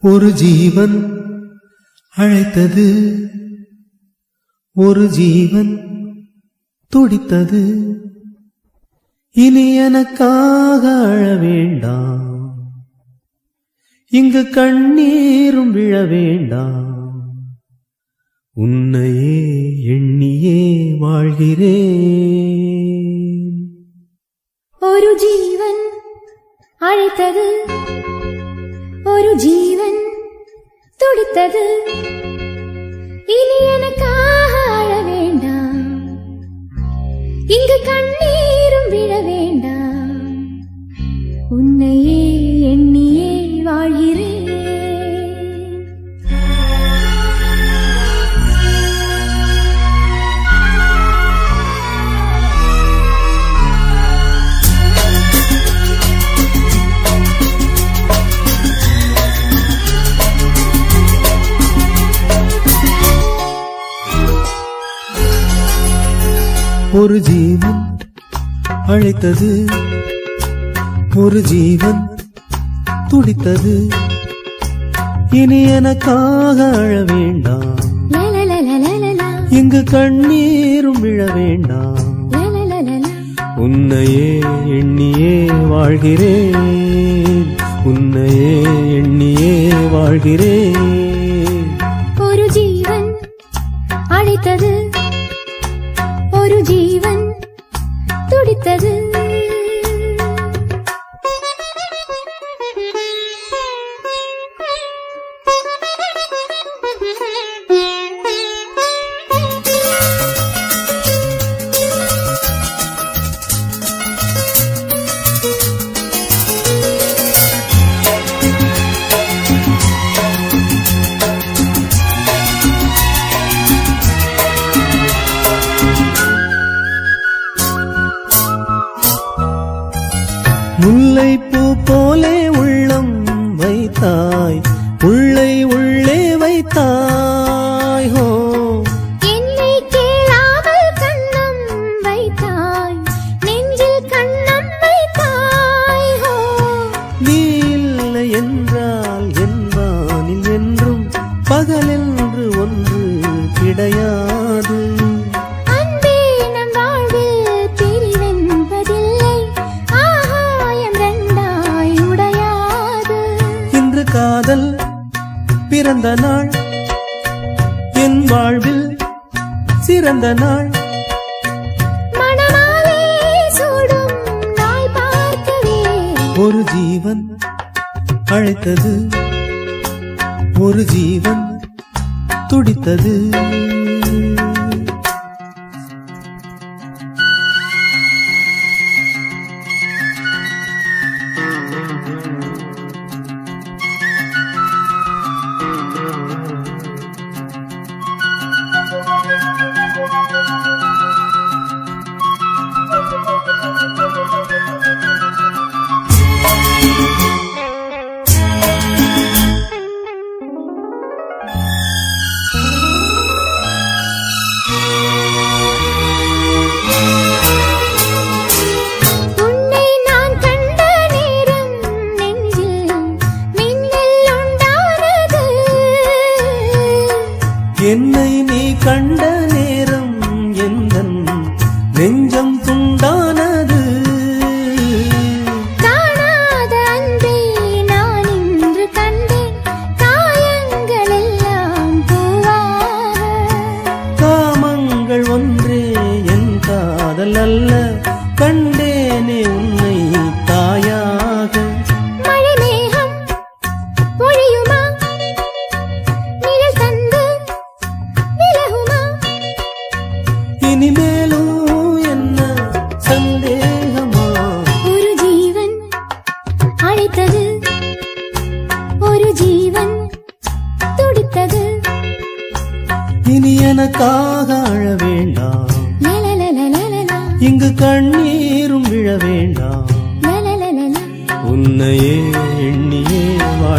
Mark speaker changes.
Speaker 1: ஒரு ஜீவன் அழைத்தது ஒரு ஜீவன் துடித்தது இனி எனக்காக அழ வேண்டாம் இங்கு கண்ணீரும் விழ வேண்டாம் உன்னையே எண்ணியே வாழ்கிறேன்
Speaker 2: ഒരു ജീവൻ അழைத்தது ഒരു ജീവൻ തുടിത്തது ഇനി എനക്കാக അഴ വേண்டாം ഇங்கு കണ്ണീരും വിഴ വേണ്ടാം ഉன்னையே എണ്ണിയേ வாழ்கிறேன்
Speaker 1: ஒரு ஜீவன் அழைத்தது ஒரு ஜீவன் துடித்தது இனி எனக்காக அழ வேண்டாம்
Speaker 2: லலலலலலலா,
Speaker 1: இங்கு கண்ணீரும் விழ வேண்டாம்
Speaker 2: லலலலலா.
Speaker 1: உன்னையே எண்ணியே வாழ்கிறேன் உன்னையே எண்ணியே வாழ்கிறேன்
Speaker 2: ഒരു ജീവൻ അழைത്തது ഒരു ജീവൻ തുടിത്തത്
Speaker 1: முல்லைப்பூ போலே உள்ளம் வைத்தாய் உள்ளை உள்ளே வைத்தாய் ஹோ
Speaker 2: என்னை கேளாமல் கண்ணம் வைத்தாய் நெஞ்சில் கண்ணம் வைத்தாய் ஹோ
Speaker 1: நீ இல்லை என்றால் என் வானில் என்றும் பகலென்று ஒன்று கிடையாது
Speaker 2: அன்பே நம் வாழ்வில் பிரிவென்பதில்லை ஆகாயம் ரெண்டாய் உடையாது
Speaker 1: இன்று காதல் பிறந்த நாள் என் வாழ்வில் சிறந்த நாள்
Speaker 2: மணமாலே சூடும் நாள் பார்க்கவே
Speaker 1: ஒரு ஜீவன் அழைத்தது ஒரு ஜீவன் துடித்தது
Speaker 2: உன்னை நான் கண்ட நேரம் நெஞ்சில் மின்னல் உண்டானது
Speaker 1: என்னை நீ கண்ட நேரம் எந்தன் நெஞ்சம் துண்டானது
Speaker 2: காணாத அன்பை நான் இன்று கண்டேன் காயங்கள் எல்லாம் பூவாக
Speaker 1: காமங்கள் ஒன்றே என் காதல் அல்ல கண்டேனே உன்னை தாயாக
Speaker 2: மழை மேகம் பொழியுமா நிழல் தந்து விலகுமா
Speaker 1: இனிமேலும் என்ன சந்தேகமா
Speaker 2: ஒரு ஜீவன் அழைத்தது ஒரு ஜீவன் துடித்தது
Speaker 1: இனி எனக்காக அழ வேண்டாம்
Speaker 2: லலலலலலலா,
Speaker 1: இங்கு கண்ணீரும் விழ வேண்டாம்
Speaker 2: லலலலலா.
Speaker 1: உன்னையே எண்ணியே